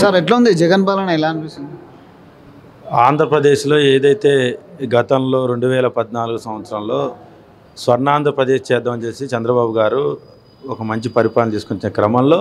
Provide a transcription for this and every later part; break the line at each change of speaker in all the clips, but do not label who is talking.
Sir ఎట్లా ఉంది జగన్ పాలన ఎలా అనిపిస్తుంది
ఆంధ్రప్రదేశ్లో ఏదైతే గతంలో రెండు వేల పద్నాలుగు సంవత్సరంలో స్వర్ణాంధ్రప్రదేశ్ చేద్దామని చేసి చంద్రబాబు గారు ఒక మంచి పరిపాలన తీసుకొచ్చిన క్రమంలో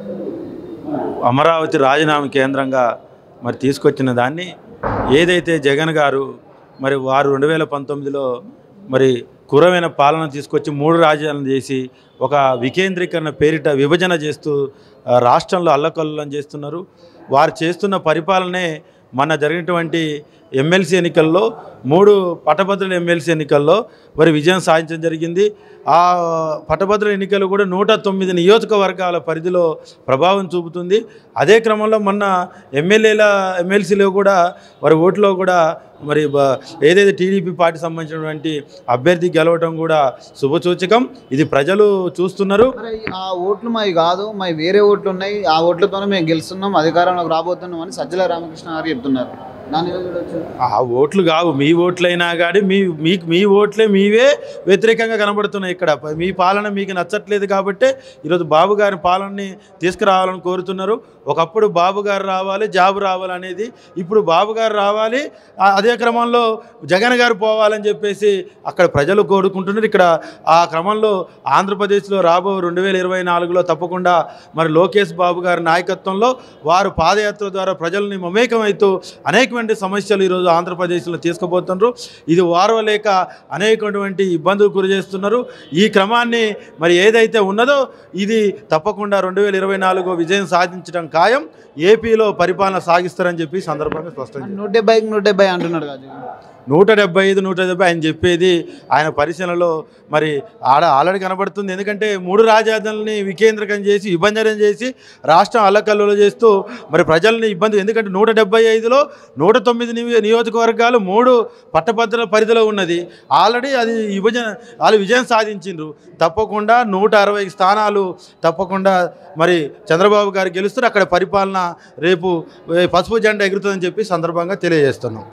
అమరావతి రాజధాని కేంద్రంగా మరి తీసుకొచ్చిన దాన్ని ఏదైతే జగన్ గారు మరి వారు రెండు వేల పంతొమ్మిదిలో మరి కురమైన పాలన తీసుకొచ్చి మూడు రాజ్యాలను చేసి ఒక వికేంద్రీకరణ పేరిట విభజన చేస్తూ ఆ, రాష్ట్రంలో అల్లకల్లోలం చేస్తున్నారు వారు చేస్తున్న పరిపాలనే మొన్న జరిగినటువంటి ఎమ్మెల్సీ ఎన్నికల్లో మూడు పట్టభద్రుల ఎమ్మెల్సీ ఎన్నికల్లో మరి విజయం సాధించడం జరిగింది ఆ పట్టభద్రుల ఎన్నికలు కూడా నూట తొమ్మిది నియోజకవర్గాల పరిధిలో ప్రభావం చూపుతుంది అదే క్రమంలో మొన్న ఎమ్మెల్యేల ఎమ్మెల్సీలో కూడా మరి ఓట్లో కూడా మరి బ- ఏదైతే టీడీపీ పార్టీ సంబంధించినటువంటి అభ్యర్థి గెలవడం కూడా శుభసూచకం ఇది ప్రజలు చూస్తున్నారు
మరి ఆ ఓట్లు మావి కాదు మావి వేరే ఓట్లు ఉన్నాయి ఆ ఓట్లతోనే మేము గెలుస్తున్నాం అధికారంలోకి రాబోతున్నాం అని సజ్జల రామకృష్ణ గారు చెప్తున్నారు దాని మీద చూడొచ్చు
ఆ ఓట్లు కావు మీ ఓట్లైనా కానీ మీ మీకు మీ ఓట్లే మీవే వ్యతిరేకంగా కనబడుతున్నాయి ఇక్కడ మీ పాలన మీకు నచ్చట్లేదు కాబట్టి ఈరోజు బాబు గారి పాలనని తీసుకురావాలని కోరుతున్నారు ఒకప్పుడు బాబు గారు రావాలి జాబ్ రావాలి అనేది ఇప్పుడు బాబు గారు రావాలి ఆ- అదే క్రమంలో జగన్ గారు పోవాలని చెప్పేసి అక్కడ ప్రజలు కోరుకుంటున్నారు ఇక్కడ ఆ క్రమంలో ఆంధ్రప్రదేశ్లో రాబో రెండు వేల ఇరవై నాలుగులో తప్పకుండా మరి లోకేష్ బాబు గారి నాయకత్వంలో వారు పాదయాత్ర ద్వారా ప్రజల్ని మమేకమవుతూ అనేకమైన సమస్యలు ఈరోజు ఆంధ్రప్రదేశ్లో తీసుకుపోతున్నారు ఇది వారవలేక అనేకటువంటి ఇబ్బందులు గురి చేస్తున్నారు ఈ క్రమాన్ని మరి ఏదైతే ఉన్నదో ఇది తప్పకుండా రెండు వేల ఇరవై నాలుగు విజయం సాధించడం ఖాయం ఏపీలో పరిపాలన సాగిస్తారని చెప్పి ఈ సందర్భంగా స్పష్టం చేశారు.
నూట డెబ్బైకి నూట డెబ్బై అంటున్నాడు కదా జగన్
నూట డెబ్బై ఐదు నూట డెబ్బై ఆయన చెప్పేది ఆయన పరిశీలనలో మరి ఆడ ఆల్రెడీ కనబడుతుంది ఎందుకంటే మూడు రాజధానులని వికేంద్రకం చేసి విభజన చేసి రాష్ట్రం అల్లకల్లోలు చేస్తూ మరి ప్రజల్ని ఇబ్బంది ఎందుకంటే నూట డెబ్బై ఐదులో నూట తొమ్మిది నియో- నియోజకవర్గాలు మూడు పట్టభద్రుల పరిధిలో ఉన్నది ఆల్రెడీ అది విభజన వాళ్ళు విజయం సాధించిండ్రు తప్పకుండా నూట అరవై స్థానాలు తప్పకుండా మరి చంద్రబాబు గారు గెలుస్తారు అక్కడ పరిపాలన రేపు ఏ, పసుపు జెండా ఎగురుతుందని చెప్పి సందర్భంగా తెలియజేస్తున్నాం